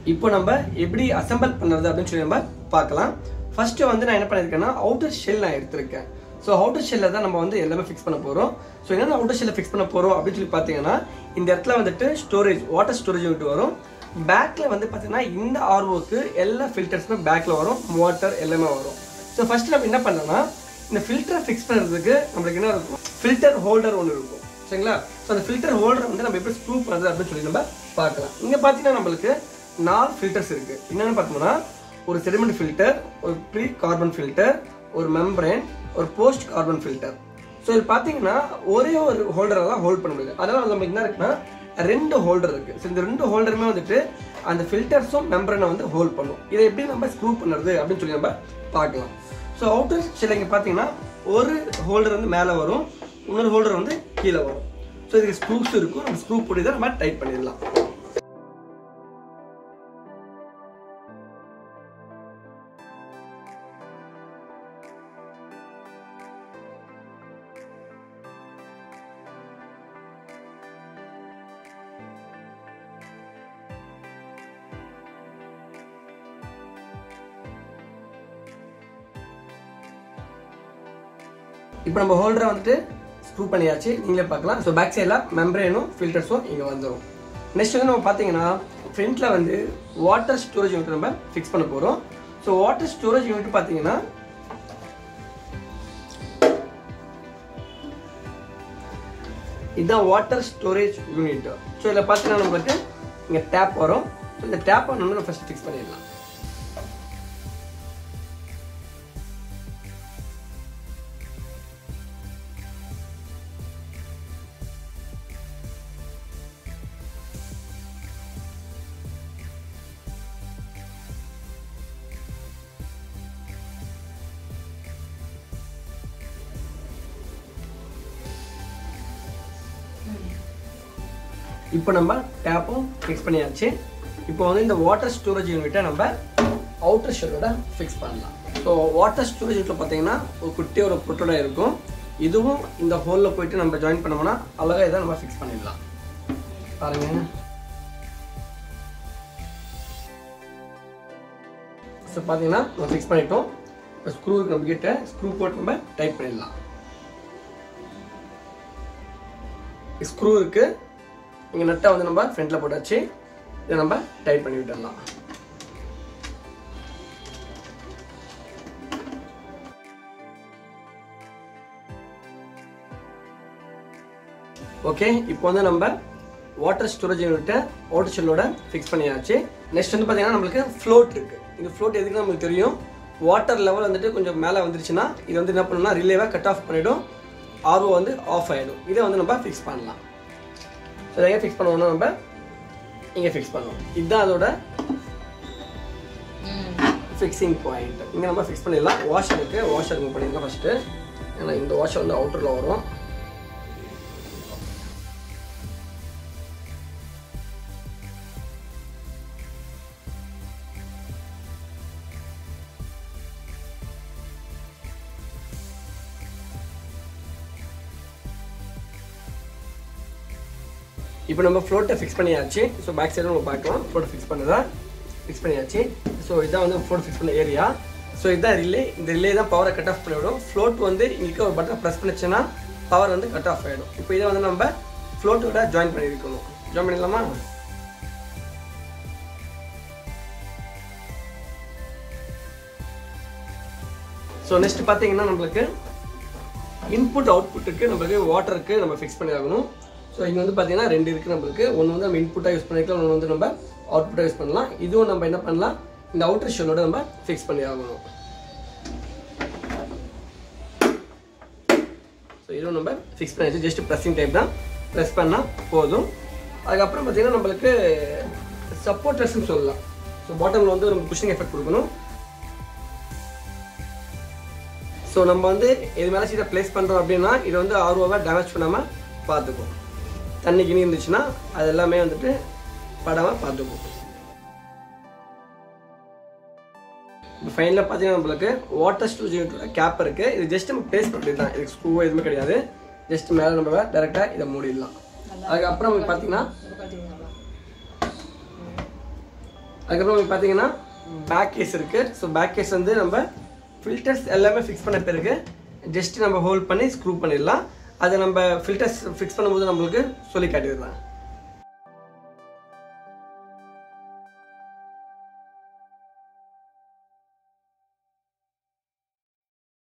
இப்போ நம்ம எப்படி அசெம்பிள் பண்ணுறது அப்படின்னு சொல்லி நம்ம பார்க்கலாம் ஃபர்ஸ்ட் வந்து நான் என்ன பண்ணியிருக்கேன்னா அவுட்டர் ஷெல் நான் எடுத்திருக்கேன் ஸோ அவுட்டர் ஷெல்லில் தான் நம்ம வந்து எல்லாமே ஃபிக்ஸ் பண்ண போகிறோம் ஸோ என்னென்ன அவுட்டர் ஷெல்லை ஃபிக்ஸ் பண்ண போகிறோம் அப்படின்னு சொல்லி பார்த்தீங்கன்னா இந்த இடத்துல வந்துட்டு ஸ்டோரேஜ் வாட்டர் ஸ்டோரேஜ் யூனிட் வரும் பேக்கில் வந்து பார்த்தீங்கன்னா இந்த ஆர்ஓக்கு எல்லா ஃபில்டர்ஸுமே பேக்கில் வரும் மோட்டர் எல்லாமே வரும் ஸோ ஃபர்ஸ்ட் நம்ம என்ன பண்ணோம்னா இந்த ஃபில்டரை ஃபிக்ஸ் பண்ணுறதுக்கு நம்மளுக்கு என்ன இருக்கும் ஃபில்டர் ஹோல்டர் ஒன்று இருக்கும் சரிங்களா ஸோ அந்த ஃபில்டர் ஹோல்டர் வந்து நம்ம எப்படி ஸ்க்ரூ பண்ணுறது அப்படின்னு சொல்லி நம்ம பார்க்கலாம் இங்கே பார்த்தீங்கன்னா நம்மளுக்கு நாலு ஃபில்டர்ஸ் இருக்கு என்னென்னு பார்த்தோம்னா ஒரு செடிமெண்ட் ஃபில்டர் ஒரு ப்ரீ கார்பன் ஃபில்டர் ஒரு மெம்பரேன் ஒரு போஸ்ட் கார்பன் ஃபில்டர் ஸோ இது பார்த்தீங்கன்னா ஒரே ஒரு ஹோல்டராக தான் ஹோல்ட் பண்ண முடியாது அதனால நமக்கு என்ன இருக்குன்னா ரெண்டு ஹோல்டர் இருக்கு ஸோ இந்த ரெண்டு ஹோல்டருமே வந்துட்டு அந்த ஃபில்டர்ஸும் மெம்பரனை வந்து ஹோல்ட் பண்ணும் இதை எப்படி நம்ம ஸ்க்ரூ பண்ணுறது அப்படின்னு சொல்லி நம்ம பார்க்கலாம் ஸோ அவுட்டர் சில இங்கே பார்த்தீங்கன்னா ஒரு ஹோல்டர் வந்து மேலே வரும் இன்னொரு ஹோல்டர் வந்து கீழே வரும் ஸோ இதுக்கு ஸ்க்ரூஸ் இருக்கும் நம்ம ஸ்க்ரூ போட்டு தான் நம்ம டைட் பண்ணிடலாம் இப்போ நம்ம ஹோல்டரை வந்துட்டு ஸ்க்ரூ பண்ணியாச்சு நீங்களே பார்க்கலாம் ஸோ பேக் சைடில் மெம்பரேனும் ஃபில்டர்ஸும் இங்கே வந்துடும் நெக்ஸ்ட் வந்து நம்ம பார்த்தீங்கன்னா ஃப்ரண்ட்டில் வந்து வாட்டர் ஸ்டோரேஜ் யூனிட் நம்ம ஃபிக்ஸ் பண்ண போகிறோம் ஸோ வாட்டர் ஸ்டோரேஜ் யூனிட் பார்த்தீங்கன்னா இதுதான் வாட்டர் ஸ்டோரேஜ் யூனிட் ஸோ இதில் பார்த்தீங்கன்னா நம்மளுக்கு இங்கே டேப் வரும் ஸோ இந்த டேப்பை நம்ம ஃபஸ்ட் ஃபிக்ஸ் பண்ணிடலாம் இப்போ நம்ம டேப்பும் ஃபிக்ஸ் பண்ணியாச்சு இப்போ வந்து இந்த வாட்டர் ஸ்டோரேஜ் யூனிட்டை நம்ம அவுட்டர் ஷெல்லோட ஃபிக்ஸ் பண்ணலாம் ஸோ வாட்டர் ஸ்டோரேஜ் யூனிட்டில் பார்த்தீங்கன்னா ஒரு குட்டி ஒரு புட்டோட இருக்கும் இதுவும் இந்த ஹோலில் போயிட்டு நம்ம ஜாயின் பண்ணோம்னா அழகாக இதை நம்ம ஃபிக்ஸ் பண்ணிடலாம் பாருங்க ஸோ பார்த்தீங்கன்னா நம்ம ஃபிக்ஸ் பண்ணிட்டோம் இப்போ ஸ்க்ரூ நம்ம கிட்ட ஸ்க்ரூ போட்டு நம்ம டைட் பண்ணிடலாம் ஸ்க்ரூ இருக்கு இங்கே நட்டை வந்து நம்ம ஃப்ரண்ட்டில் போட்டாச்சு இதை நம்ம டைட் பண்ணி விட்டுடலாம் ஓகே இப்போ வந்து நம்ம வாட்டர் ஸ்டோரேஜ் யூனிட்டை வாட்டர் ஷெல்லோட ஃபிக்ஸ் பண்ணியாச்சு நெக்ஸ்ட் வந்து பார்த்தீங்கன்னா நம்மளுக்கு ஃப்ளோட் இருக்கு இந்த ஃப்ளோட் எதுக்கு நம்மளுக்கு தெரியும் வாட்டர் லெவல் வந்துட்டு கொஞ்சம் மேலே வந்துருச்சுன்னா இது வந்து என்ன பண்ணணும்னா ரிலேவை கட் ஆஃப் பண்ணிடும் ஆர்ஓ வந்து ஆஃப் ஆகிடும் இதை வந்து நம்ம ஃபிக்ஸ் பண்ணலாம் ஸோ இதை எங்கே ஃபிக்ஸ் பண்ணுவோம்னா நம்ம இங்கே ஃபிக்ஸ் பண்ணுவோம் இதுதான் அதோட ஃபிக்ஸிங் பாயிண்ட் இங்கே நம்ம ஃபிக்ஸ் பண்ணிடலாம் வாஷர் இருக்குது வாஷர் ரிமூவ் பண்ணிடலாம் ஃபஸ்ட்டு ஏன்னா இந்த வாஷர் வந்து அவுட்டரில் வரும் இப்போ நம்ம ஃப்ளோட்டை ஃபிக்ஸ் பண்ணியாச்சு ஸோ பேக் சைடு நம்ம பார்க்கலாம் ஃப்ளோட் ஃபிக்ஸ் பண்ணதா ஃபிக்ஸ் பண்ணியாச்சு ஸோ இதான் வந்து ஃப்ளோட் ஃபிக்ஸ் பண்ண ஏரியா ஸோ இதான் ரிலே இந்த ரிலே தான் பவரை கட் ஆஃப் பண்ணிவிடும் ஃப்ளோட் வந்து இங்கே ஒரு பட்டன் ப்ரெஸ் பண்ணிச்சுன்னா பவர் வந்து கட் ஆஃப் ஆகிடும் இப்போ இதை வந்து நம்ம ஃப்ளோட்டோட ஜாயின் பண்ணியிருக்கணும் ஜாயின் பண்ணிடலாமா ஸோ நெக்ஸ்ட் பார்த்தீங்கன்னா நம்மளுக்கு இன்புட் அவுட்புட்டுக்கு நம்மளுக்கு வாட்டருக்கு நம்ம ஃபிக்ஸ் பண்ணி ஆகணும் ஸோ இங்கே வந்து பார்த்தீங்கன்னா ரெண்டு இருக்குது நம்மளுக்கு ஒன்று வந்து நம்ம இன்புட்டாக யூஸ் பண்ணிக்கலாம் ஒன்று வந்து நம்ம அவுட்புட்டாக யூஸ் பண்ணலாம் இதுவும் நம்ம என்ன பண்ணலாம் இந்த அவுட்டர் ஷெல்லோட நம்ம ஃபிக்ஸ் பண்ணி ஆகணும் ஸோ இதுவும் நம்ம ஃபிக்ஸ் பண்ணியாச்சு ஜஸ்ட் ப்ரெஸ்ஸிங் டைப் தான் ப்ரெஸ் பண்ணால் போதும் அதுக்கப்புறம் பார்த்தீங்கன்னா நம்மளுக்கு சப்போர்ட்டர்ஸ்னு சொல்லலாம் ஸோ பாட்டமில் வந்து ஒரு குஷிங் எஃபெக்ட் கொடுக்கணும் ஸோ நம்ம வந்து இது மேலே சீட்டை ப்ளேஸ் பண்ணுறோம் அப்படின்னா இது வந்து ஆர்வமாக டேமேஜ் பண்ணாமல் பார்த்துக்கும் தண்ணி கிணி இருந்துச்சுன்னா அது எல்லாமே வந்துட்டு படாமல் பார்த்துக்கும் இப்போ ஃபைனலாக பார்த்தீங்கன்னா நம்மளுக்கு வாட்டர் ஸ்டோரேஜ் கேப் இருக்குது இது ஜஸ்ட் நம்ம ப்ளேஸ் பண்ணி தான் இதுக்கு ஸ்க்ரூ எதுவுமே கிடையாது ஜஸ்ட் மேலே நம்ம டேரெக்டாக இதை மூடிடலாம் அதுக்கப்புறம் பார்த்தீங்கன்னா அதுக்கப்புறம் உங்களுக்கு பார்த்தீங்கன்னா பேக் கேஸ் இருக்கு ஸோ பேக் கேஸ் வந்து நம்ம ஃபில்டர்ஸ் எல்லாமே ஃபிக்ஸ் பண்ண பிறகு ஜஸ்ட் நம்ம ஹோல்ட் பண்ணி ஸ்க்ரூ பண்ணிடலாம் அதை நம்ம ஃபில்டர்ஸ் ஃபிக்ஸ் பண்ணும்போது நம்மளுக்கு சொல்லி காட்டிடலாம்